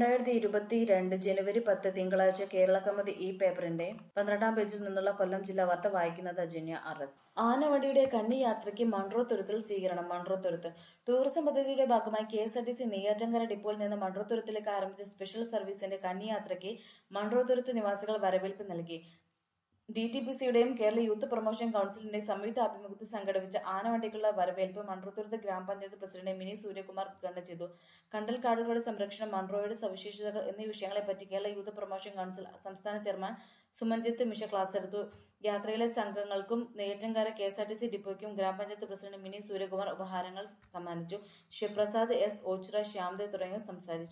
രണ്ടായിരത്തി ഇരുപത്തിരണ്ട് ജനുവരി പത്ത് തിങ്കളാഴ്ച കേരള കൗമുദി ഈ പേപ്പറിന്റെ പന്ത്രണ്ടാം പേജിൽ നിന്നുള്ള കൊല്ലം ജില്ലാ വാർത്ത വായിക്കുന്നത് അജന്യ അറസ് ആനവണ്ടിയുടെ കന്നി യാത്രയ്ക്ക് മൺട്രോ തുരുത്തിൽ സ്വീകരണം മൺട്രോ തുരുത്ത് ടൂറിസം പദ്ധതിയുടെ ഭാഗമായി K S R T C Neyyattinkara ഡിപ്പോയിൽ നിന്ന് മൺട്രോ തുരുത്തിലേക്ക് ആരംഭിച്ച സ്പെഷ്യൽ സർവീസിന്റെ കന്നി യാത്രയ്ക്ക് മൺട്രോ തുരുത്ത് നിവാസികൾ വരവേൽപ്പ് നൽകി ഡി ടി പി സിയുടെയും കേരള യൂത്ത് പ്രൊമോഷൻ കൌൺസിലിന്റെയും സംയുക്ത ആഭിമുഖ്യത്തിൽ സംഘടിപ്പിച്ച ആനവണ്ടിക്കുള്ള വരവേൽപ്പ് മൺട്രോത്തുരുത്ത് ഗ്രാമപഞ്ചായത്ത് പ്രസിഡന്റ് മിനി സൂര്യകുമാർ ഉദ്ഘാടനം ചെയ്തു കണ്ടൽ കാടുകളുടെ സംരക്ഷണം മൺട്രോയുടെ സവിശേഷതകൾ എന്നീ വിഷയങ്ങളെപ്പറ്റി കേരള യൂത്ത് പ്രൊമോഷൻ കൌൺസിൽ സംസ്ഥാന ചെയർമാൻ സുമൻജിത്ത് മിശ്ര ക്ലാസ് എടുത്തു യാത്രയിലെ സംഘങ്ങൾക്കും Neyyattinkara K S R T C ഡിപ്പോയ്ക്കും ഗ്രാമപഞ്ചായത്ത് പ്രസിഡന്റ് മിനി സൂര്യകുമാർ ഉപഹാരങ്ങൾ സമ്മാനിച്ചു ശിവപ്രസാദ് എസ് ഓച്ചിറ ശ്യാംദേവ് തുടങ്ങിയവർ സംസാരിച്ചു